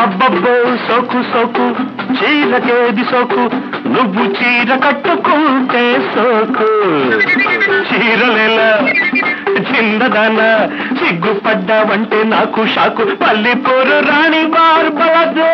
అబ్బబ్బో సోకు సోకు చీరకేది సోకు నువ్వు చీర కట్టుకుంటే సోకు చీరలేలా చిన్నదాన సిగ్గుపడ్డావంటే నాకు షాకు పల్లిపోరు రాణి బార్బలదో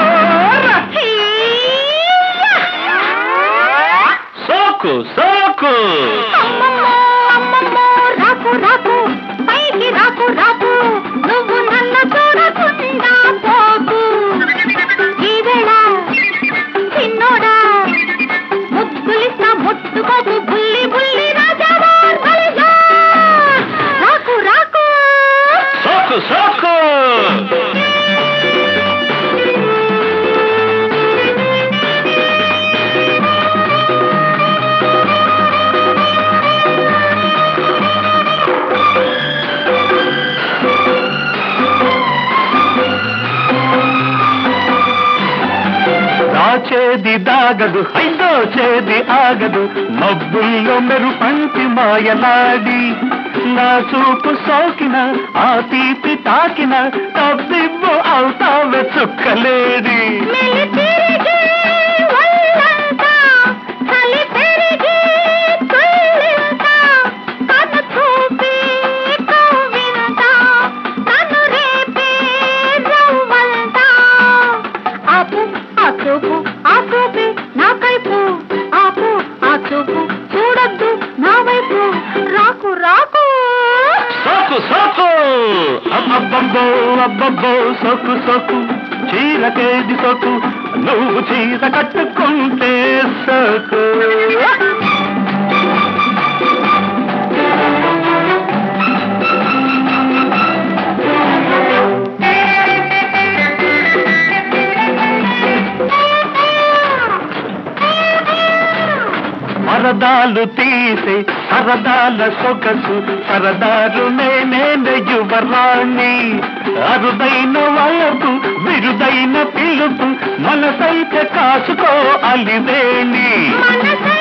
సోకు సోకు అమ్మమ్మో, అమ్మమ్మో, రాకు రాకు పైకి రాకు రాకు నువ్వు నన్ను చూడకుండా పోకు ఈ వేళ చిన్నోడా ముద్దులిస్తా ముట్టుకోకు బుల్లి బుల్లి రాజావా బలిజా. రాకు రాకు సోకు సోకు దాచేది దాగదు హైదోచేది ఆగదు మబ్బుల్లో మెరుపంటి మాయలాడి నా చూపు సోకిన ఆ తీపి తాకిన తబ్బిబ్బు అవుతావే చుక్కలేడి మెలి తిరిగి ఒళ్ళంతా చలి పెరిగి తుళ్ళింత కను చూపి కవ్వింత కను రేపి రవ్వంత ఆపు ఆ చూపు ఆ చూపి నా కైపు ఆపు ఆ చూపు చూడొద్దు నా వైపు రాకు రాకు సోకు సోకు అబ్బబ్బో అబ్బబ్బో సోకు సోకు చీరకేది సోకు నువ్వు చీర కట్టుకుంటే సోకు మరదాలు తీసే సరదాల సొగసు సరదారు నేనే యువరాణి అరుదైన వయసు విరుదైన పిలుపు మనసైతే కాసుకో అలివేణి మనసే